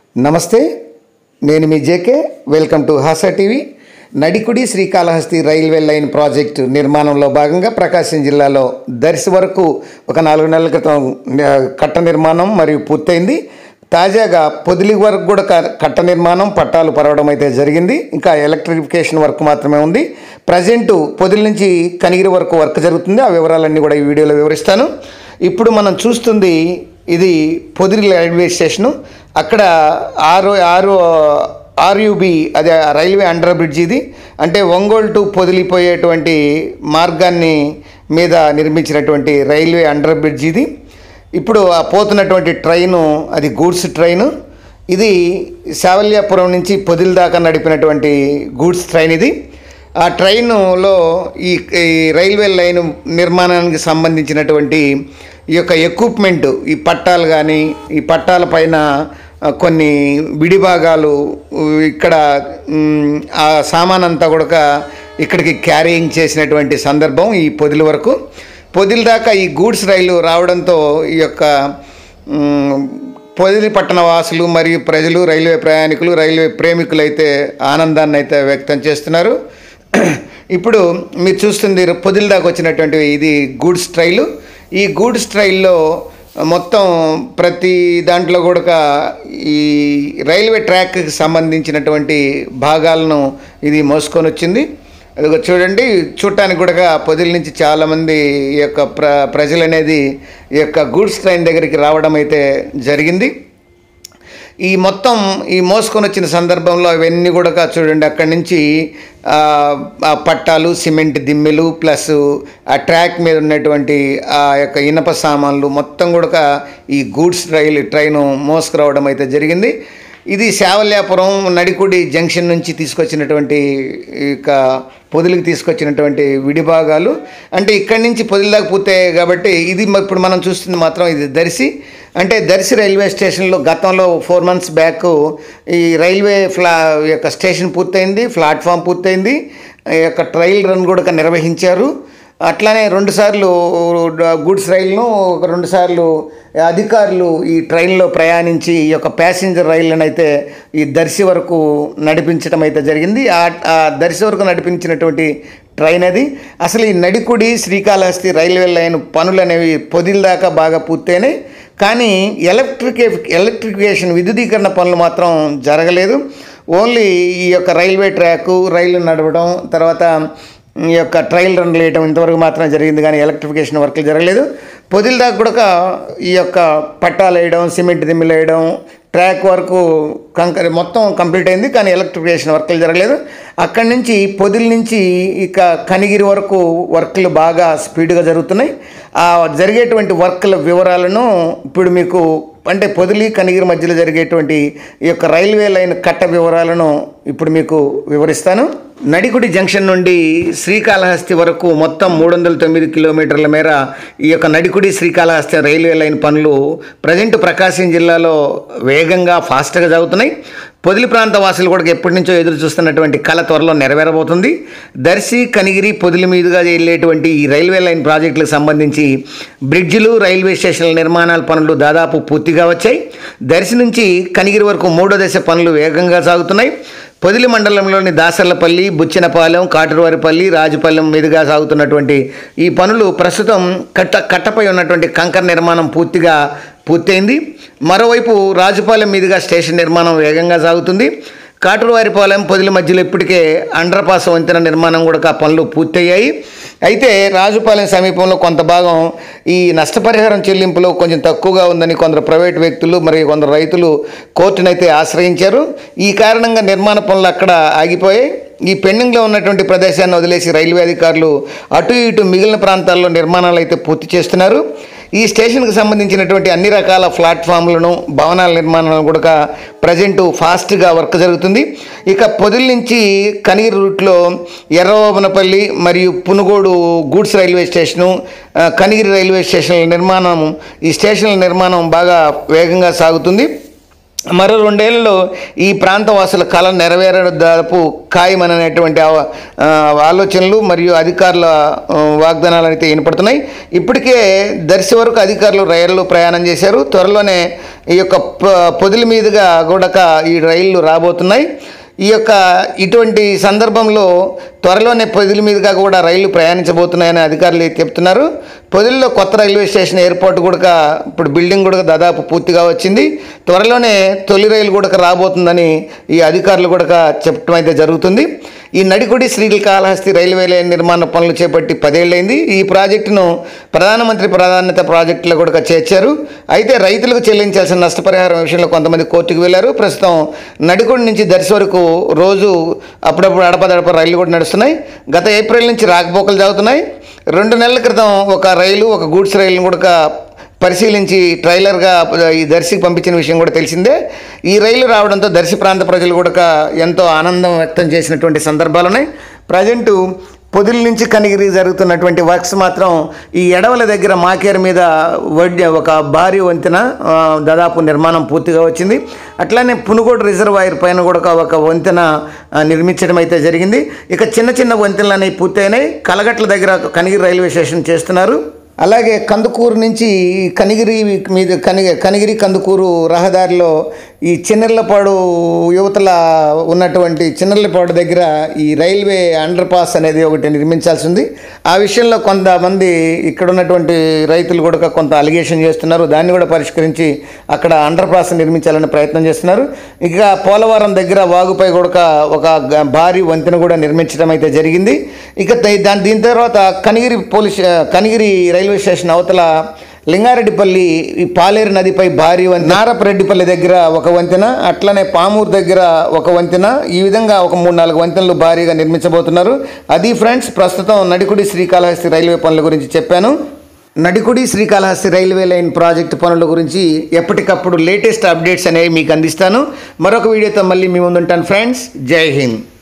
నమస్తే నేను మీ J K welcome to Hasa TV Nadikudi Srikalahasti railway line project నిర్మాణంలో భాగంగా ప్రకాశం జిల్లాలో దర్శి వరకు ఒక నాలుగు నెలల క్రితం ఆ, కట్ట నిర్మాణం మరియు పూర్తయింది తాజాగా పొదిలి వరకు కూడా క- కట్ట నిర్మాణం పట్టాలు పరవడం అయితే జరిగింది ఇంకా ఎలక్ట్రిఫికేషన్ వర్క్ మాత్రమే ఉంది ప్రజెంటు పొదిలి నుంచి కనిగిరి వరకు వర్క్ జరుగుతుంది ఆ వివరాలన్నీ కూడా ఈ వీడియోలో వివరిస్తాను ఇప్పుడు మనం చూస్తుంది ఇది పొదిలి రైల్వే స్టేషను అక్కడ ఆరు ఆరు ఆర్యుబి అదే ఆ రైల్వే అండర్ బ్రిడ్జ్ ఇది అంటే ఒంగోలు టు పొదిలిపోయేటువంటి మార్గాన్ని మీద నిర్మించినటువంటి రైల్వే అండర్ బ్రిడ్జ్ ఇది ఇప్పుడు ఆ పోతున్నటువంటి ట్రైను అది గూడ్స్ ట్రైను ఇది శావల్యాపురం నుంచి పొదిలి దాకా నడిపినటువంటి గూడ్స్ ట్రైన్ ఇది ఆ ట్రైనులో ఈ ఈ రైల్వే లైన్ నిర్మాణానికి సంబంధించినటువంటి ఈ యొక్క ఎక్విప్మెంట్ ఈ పట్టాలు కానీ ఈ పట్టాల పైన ఆ, కొన్ని విడిభాగాలు ఉ, ఇక్కడ మ్, ఆ సామాన్ అంతా కూడా ఇక్కడికి క్యారీయింగ్ చేసినటువంటి సందర్భం ఈ పొదిలి వరకు పొదిలి దాకా ఈ గూడ్స్ రైలు రావడంతో ఈ యొక్క మ్, పొదిలి పట్టణ వాసులు మరియు ప్రజలు రైల్వే ప్రయాణికులు రైల్వే ప్రేమికులు అయితే ఆనందాన్ని అయితే వ్యక్తం చేస్తున్నారు ఇప్పుడు మీరు చూస్తుంది పొదిలి దాకా వచ్చినటువంటి ఇది గూడ్స్ ట్రైలు ఈ గూడ్స్ ట్రైల్లో మొత్తం ప్రతి దాంట్లో కూడా ఈ రైల్వే ట్రాక్కి సంబంధించినటువంటి భాగాలను ఇది మోసుకొని వచ్చింది అదిగో చూడండి చూడటానికి కూడా పొదిలి నుంచి చాలామంది ఈ యొక్క ప్ర ప్రజలు అనేది ఈ యొక్క గూడ్స్ ట్రైన్ దగ్గరికి రావడం అయితే జరిగింది ఈ మొత్తం ఈ మోసుకొని వచ్చిన సందర్భంలో అవన్నీ కూడా చూడండి అక్కడి నుంచి ఆ, ఆ పట్టాలు సిమెంట్ దిమ్మెలు ప్లస్ ఆ ట్రాక్ మీద ఉన్నటువంటి ఆ యొక్క ఇనప సామాన్లు మొత్తం కూడా ఈ గూడ్స్ రైలు ట్రైను మోసుకురావడం అయితే జరిగింది ఇది శావల్యాపురం నడికుడి జంక్షన్ నుంచి తీసుకొచ్చినటువంటి ఇక పొదిలికి తీసుకొచ్చినటువంటి విడిభాగాలు అంటే ఇక్కడి నుంచి పొదిలి దాకా పూర్తయ్యాయి కాబట్టి ఇది మ- ఇప్పుడు మనం చూస్తుంది మాత్రం ఇది దర్శి అంటే దర్శి రైల్వే స్టేషన్లో గతంలో ఫోర్ మంత్స్ బ్యాక్ ఈ రైల్వే ఫ్లా యొక్క స్టేషన్ పూర్తయింది ప్లాట్ఫామ్ పూర్తయింది ఈ యొక్క ట్రయల్ రన్ కూడా నిర్వహించారు అట్లానే రెండుసార్లు గూడ్స్ రైలును ఒక రెండుసార్లు అధికారులు ఈ ట్రైన్లో ప్రయాణించి ఈ యొక్క ప్యాసింజర్ రైళ్ళను అయితే ఈ దర్శి వరకు నడిపించడం అయితే జరిగింది ఆ ఆ దర్శి వరకు నడిపించినటువంటి ట్రైన్ అది అసలు ఈ నడికుడి శ్రీకాళహస్తి రైల్వే లైన్ పనులు అనేవి పొదిల దాకా బాగా పూర్తయినాయి కానీ ఎలక్ట్రికే ఎలక్ట్రిఫికేషన్ విద్యుదీకరణ పనులు మాత్రం జరగలేదు ఓన్లీ ఈ యొక్క రైల్వే ట్రాకు రైలు నడవడం తర్వాత ఈ యొక్క ట్రయల్ రన్ వేయడం ఇంతవరకు మాత్రమే జరిగింది కానీ ఎలక్ట్రిఫికేషన్ వర్క్లు జరగలేదు పొదిల దాకా కూడా ఈ యొక్క పట్టాలు వేయడం సిమెంట్ దిమ్మిలు వేయడం ట్రాక్ వరకు కంకర మొత్తం కంప్లీట్ అయింది కానీ ఎలక్ట్రిఫికేషన్ వర్క్లు జరగలేదు అక్కడి నుంచి పొదిల నుంచి ఇక కనిగిరి వరకు వర్క్లు బాగా స్పీడ్గా జరుగుతున్నాయి ఆ జరిగేటువంటి వర్క్ల వివరాలను ఇప్పుడు మీకు అంటే పొదిలి కనిగిరి మధ్యలో జరిగేటువంటి ఈ యొక్క రైల్వే లైన్ కట్ట వివరాలను ఇప్పుడు మీకు వివరిస్తాను నడికుడి జంక్షన్ నుండి శ్రీకాళహస్తి వరకు మొత్తం మూడు వందల తొమ్మిది కిలోమీటర్ల మేర ఈ యొక్క నడికుడి శ్రీకాళహస్తి రైల్వే లైన్ పనులు ప్రజెంట్ ప్రకాశం జిల్లాలో వేగంగా ఫాస్ట్గా జరుగుతున్నాయి పొదిలి ప్రాంత వాసులు కూడా ఎప్పటి నుంచో ఎదురు చూస్తున్నటువంటి కళ త్వరలో నెరవేరబోతుంది దర్శి కనిగిరి పొదిలి మీదుగా వెళ్ళేటువంటి ఈ రైల్వే లైన్ ప్రాజెక్టులకు సంబంధించి బ్రిడ్జిలు రైల్వే స్టేషన్ల నిర్మాణాల పనులు దాదాపు పూర్తిగా వచ్చాయి దర్శి నుంచి కనిగిరి వరకు మూడో దశ పనులు వేగంగా సాగుతున్నాయి పొదిలి మండలంలోని దాసర్లపల్లి బుచ్చినపాలెం కాటరవారిపల్లి రాజుపాలెం మీదుగా సాగుతున్నటువంటి ఈ పనులు ప్రస్తుతం కట్ట కట్టపై ఉన్నటువంటి కంకర నిర్మాణం పూర్తిగా పూర్తయింది మరోవైపు రాజుపాలెం మీదుగా స్టేషన్ నిర్మాణం వేగంగా సాగుతుంది కాటరవారిపాలెం పొదిలి మధ్యలో ఇప్పటికే అండర్ పాస్ వంతెన నిర్మాణం కూడా ఆ పనులు పూర్తయ్యాయి అయితే రాజుపాలెం సమీపంలో కొంత భాగం ఈ నష్టపరిహారం చెల్లింపులో కొంచెం తక్కువగా ఉందని కొందరు ప్రైవేట్ వ్యక్తులు మరియు కొందరు రైతులు కోర్టునైతే ఆశ్రయించారు ఈ కారణంగా నిర్మాణ పనులు అక్కడ ఆగిపోయాయి ఈ పెండింగ్లో ఉన్నటువంటి ప్రదేశాన్ని వదిలేసి రైల్వే అధికారులు అటు ఇటు మిగిలిన ప్రాంతాల్లో నిర్మాణాలు అయితే పూర్తి చేస్తున్నారు ఈ స్టేషన్కి సంబంధించినటువంటి అన్ని రకాల ప్లాట్ఫామ్లను భవనాల నిర్మాణాలను కూడా ప్రజెంట్ ఫాస్ట్గా వర్క్ జరుగుతుంది ఇక పొదిల్ నుంచి కనీర్ రూట్లో ఎర్రవోబనపల్లి మరియు పునుగోడు గూడ్స్ రైల్వే స్టేషను ఆ, కనిగిరి రైల్వే స్టేషన్ల నిర్మాణం ఈ స్టేషన్ల నిర్మాణం బాగా వేగంగా సాగుతుంది మరో రెండేళ్లలో ఈ ప్రాంత వాసుల కళ నెరవేరడం దాదాపు ఖాయమనేటువంటి ఆ- ఆ, ఆలోచనలు మరియు అధికారుల ఆ, వాగ్దానాలు అయితే వినపడుతున్నాయి ఇప్పటికే దర్శి వరకు అధికారులు రైళ్లు ప్రయాణం చేశారు త్వరలోనే ఈ యొక్క ప- పొదిలి మీదుగా కూడా ఈ రైళ్లు రాబోతున్నాయి ఈ యొక్క ఇటువంటి సందర్భంలో త్వరలోనే పొదిలి మీదుగా కూడా రైళ్లు ప్రయాణించబోతున్నాయని అధికారులు చెప్తున్నారు పొదిలిలో కొత్త రైల్వే స్టేషన్ ఎయిర్పోర్ట్ కూడా ఇప్పుడు బిల్డింగ్ కూడా దాదాపు పూర్తిగా వచ్చింది త్వరలోనే తొలి రైలు కూడా రాబోతుందని ఈ అధికారులు కూడా చెప్పడం అయితే జరుగుతుంది ఈ నడికుడి శ్రీకాళహస్తి రైల్వే లైన్ నిర్మాణ పనులు చేపట్టి పదేళ్లైంది ఈ ప్రాజెక్టును ప్రధానమంత్రి ప్రాధాన్యత ప్రాజెక్టులో కూడా చేర్చారు అయితే రైతులకు చెల్లించాల్సిన నష్టపరిహారం విషయంలో కొంతమంది కోర్టుకు వెళ్లారు ప్రస్తుతం నడికుడి నుంచి దర్శి వరకు రోజు అప్పుడప్పుడు అడపదడప రైళ్లు కూడా నడుస్తున్నాయి గత ఏప్రిల్ నుంచి రాకపోకలు జరుగుతున్నాయి రెండు నెలల క్రితం ఒక రైలు ఒక గూడ్స్ రైలును కూడా పరిశీలించి ట్రైలర్గా ఈ దర్శికి పంపించిన విషయం కూడా తెలిసిందే ఈ రైలు రావడంతో దర్శి ప్రాంత ప్రజలు కూడా ఎంతో ఆనందం వ్యక్తం చేసినటువంటి సందర్భాలు ఉన్నాయి ప్రజెంటు పొదిల నుంచి కనిగిరి జరుగుతున్నటువంటి వర్క్స్ మాత్రం ఈ ఎడవల దగ్గర మాకేరు మీద వడ్డీ ఒక భారీ వంతెన ఆ, దాదాపు నిర్మాణం పూర్తిగా వచ్చింది అట్లానే పునుగోడు రిజర్వాయర్ పైన కూడా ఒక వంతెన ఆ, నిర్మించడం అయితే జరిగింది ఇక చిన్న చిన్న వంతెనలు అనేవి పూర్తయినాయి కలగట్ల దగ్గర కనిగిరి రైల్వే స్టేషన్ చేస్తున్నారు అలాగే కందుకూరు నుంచి కనిగిరి మీద కనిగి కనిగిరి కందుకూరు రహదారిలో ఈ చిన్నర్లపాడు యువతల ఉన్నటువంటి చిన్నర్లపాడు దగ్గర ఈ రైల్వే అండర్ పాస్ అనేది ఒకటి నిర్మించాల్సి ఉంది ఆ విషయంలో కొంతమంది ఇక్కడ ఉన్నటువంటి రైతులు కూడా కొంత అలిగేషన్ చేస్తున్నారు దాన్ని కూడా పరిష్కరించి అక్కడ అండర్ పాస్ నిర్మించాలని ప్రయత్నం చేస్తున్నారు ఇక పోలవరం దగ్గర వాగుపై కూడా ఒక గ- భారీ వంతెన కూడా నిర్మించడం అయితే జరిగింది ఇక ద- దాని దీని తర్వాత Kanigiri police Kanigiri railway station అవతల లింగారెడ్డిపల్లి ఈ పాలేరు నదిపై భారీ వంతెన నారపరెడ్డిపల్లి దగ్గర ఒక వంతెన అట్లనే పామూరు దగ్గర ఒక వంతెన ఈ విధంగా ఒక మూడు నాలుగు వంతెనలు భారీగా నిర్మించబోతున్నారు అది ఫ్రెండ్స్ ప్రస్తుతం నడికుడి శ్రీకాళహస్తి రైల్వే పనుల గురించి చెప్పాను Nadikudi Srikalahasti railway line project పనుల గురించి ఎప్పటికప్పుడు లేటెస్ట్ అప్డేట్స్ అనేవి మీకు అందిస్తాను మరొక వీడియోతో మళ్ళీ మీ ముందుంటాను ఫ్రెండ్స్ జై హింద్